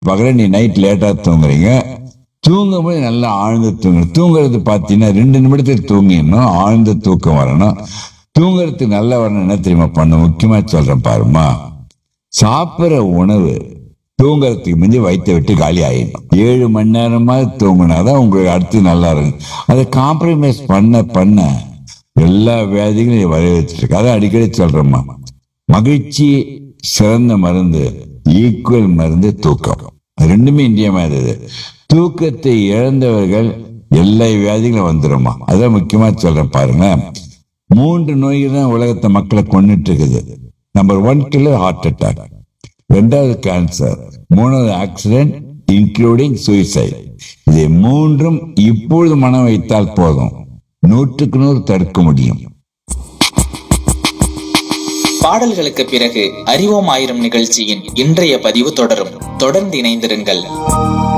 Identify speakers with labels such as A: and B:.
A: பகல நீ நைட் லேட்டா தூங்குறீங்க தூங்கும்போது நல்லா ஆழ்ந்து தூங்கணும் தூங்குறது பார்த்தீங்கன்னா ரெண்டு நிமிடத்துக்கு தூங்கிடணும் ஆழ்ந்த தூக்கம் வரணும் தூங்குறதுக்கு நல்லா வரணும் என்ன தெரியுமா பண்ணும் முக்கியமா சொல்றேன் பாருமா சாப்பிட்ற உணவு தூங்குறதுக்கு முந்தி வயிற்றை விட்டு காலி ஆயிடும் ஏழு மணி நேரமா தூங்கினாதான் உங்களுக்கு அடுத்து நல்லா இருக்கும் அதை காம்ப்ரமைஸ் பண்ண பண்ண எல்லா வியாதிகளையும் வர வச்சிருக்கு அதை அடிக்கடி சொல்றேம்மா மகிழ்ச்சி சிறந்த மருந்து ஈக்குவல் மருந்து தூக்கம் ரெண்டுமே இன்றியமானது தூக்கத்தை இழந்தவர்கள் எல்லா வியாதிகளும் வந்துருமா அதான் முக்கியமா சொல்றேன் பாருங்க மூன்று நோய்கள் தான் உலகத்தை மக்களை கொண்டுட்டு இருக்குது number one killer heart attack ரெண்டாவது கேன்சர் மூணாவது ஆக்சிடென்ட் இன்க்ளூடிங் சூசைட் இதை மூன்றும் இப்பொழுது மனம் வைத்தால் போதும் நூற்றுக்கு நூறு தடுக்க முடியும்
B: பாடல்களுக்கு பிறகு அறிவோம் ஆயிரம் நிகழ்ச்சியின் இன்றைய பதிவு தொடரும் தொடர்ந்து இணைந்திருங்கள்